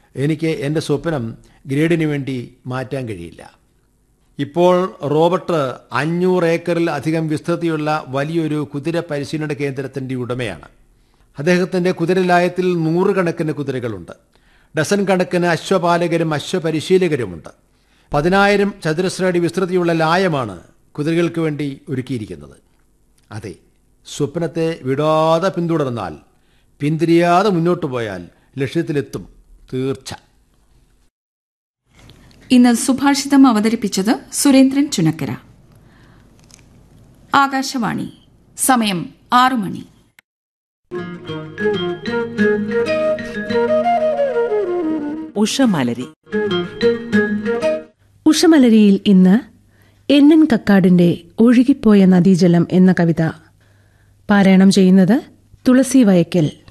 എനിക്ക് എൻ്റെ സ്വപ്നം ഗ്രേഡിന് വേണ്ടി മാറ്റാൻ കഴിയില്ല ഇപ്പോൾ റോബർട്ട് അഞ്ഞൂറ് ഏക്കറിൽ അധികം വിസ്തൃതിയുള്ള വലിയൊരു കുതിര പരിശീലന കേന്ദ്രത്തിൻ്റെ ഉടമയാണ് അദ്ദേഹത്തിൻ്റെ കുതിരലായത്തിൽ നൂറുകണക്കിന് കുതിരകളുണ്ട് ഡസൻ കണക്കിന് അശ്വപാലകരും അശ്വപരിശീലകരുമുണ്ട് പതിനായിരം ചതുരശ്ര അടി വിസ്തൃതിയുള്ള ലായമാണ് കുതിരകൾക്ക് വേണ്ടി ഒരുക്കിയിരിക്കുന്നത് അതെ സ്വപ്നത്തെ വിടാതെ പിന്തുടർന്നാൽ പിന്തിരിയാതെ മുന്നോട്ട് പോയാൽ ലക്ഷ്യത്തിലെത്തും തീർച്ച ഇന്ന് സുഭാഷിതം അവതരിപ്പിച്ചത് സുരേന്ദ്രൻ ചുനക്കര ആകാശവാണി സമയം ആറു മണി ഉഷമലരി ഉഷമലരിയിൽ ഇന്ന് എൻ എൻ കക്കാടിന്റെ ഒഴുകിപ്പോയ നദീജലം എന്ന കവിത പാരായണം ചെയ്യുന്നത് തുളസി വയക്കൽ